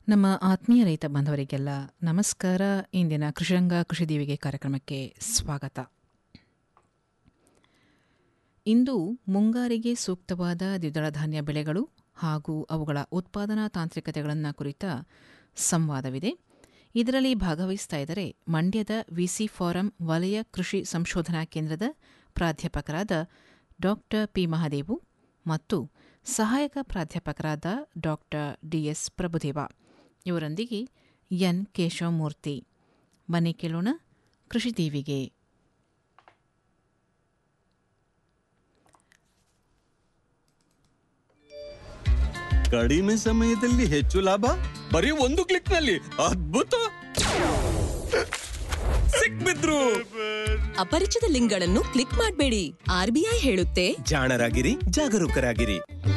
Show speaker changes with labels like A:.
A: ನಮ್ಮ ಆತ್ಮೀಯ ರೈತ ಬಾಂಧವರಿಗೆಲ್ಲ ನಮಸ್ಕಾರ ಇಂದಿನ ಕೃಷಿರಂಗ ಕೃಷಿ ದೀವಿಗೆ ಕಾರ್ಯಕ್ರಮಕ್ಕೆ ಸ್ವಾಗತ ಇಂದು ಮುಂಗಾರಿಗೆ ಸೂಕ್ತವಾದ ದ್ವಿದಳ ಧಾನ್ಯ ಬೆಳೆಗಳು ಹಾಗೂ ಅವುಗಳ ಉತ್ಪಾದನಾ ತಾಂತ್ರಿಕತೆಗಳನ್ನು ಕುರಿತ ಸಂವಾದವಿದೆ ಇದರಲ್ಲಿ ಭಾಗವಹಿಸ್ತಾ ಇದ್ದರೆ ಮಂಡ್ಯದ ವಿಸಿ ಫಾರಂ ವಲಯ ಕೃಷಿ ಸಂಶೋಧನಾ ಕೇಂದ್ರದ ಪ್ರಾಧ್ಯಾಪಕರಾದ ಡಾಕ್ಟರ್ ಪಿ ಮಹಾದೇವು ಮತ್ತು ಸಹಾಯಕ ಪ್ರಾಧ್ಯಾಪಕರಾದ ಡಾಕ್ಟರ್ ಡಿಎಸ್ ಪ್ರಭುದೇವ ಇವರೊಂದಿಗೆ ಎನ್ ಕೇಶವಮೂರ್ತಿ ಬನ್ನಿ ಕೇಳೋಣ ಕೃಷಿ ದೀವಿಗೆ
B: ಕಡಿಮೆ ಸಮಯದಲ್ಲಿ ಹೆಚ್ಚು ಲಾಭ ಬರೀ ಒಂದು ಕ್ಲಿಕ್ ನಲ್ಲಿ ಅದ್ಭುತ ಸಿಕ್ಬಿದ್ರು
C: ಅಪರಿಚಿತ ಲಿಂಕ್ಗಳನ್ನು ಕ್ಲಿಕ್ ಮಾಡಬೇಡಿ ಆರ್ಬಿಐ ಹೇಳುತ್ತೆ
D: ಜಾಣರಾಗಿರಿ ಜಾಗರೂಕರಾಗಿರಿ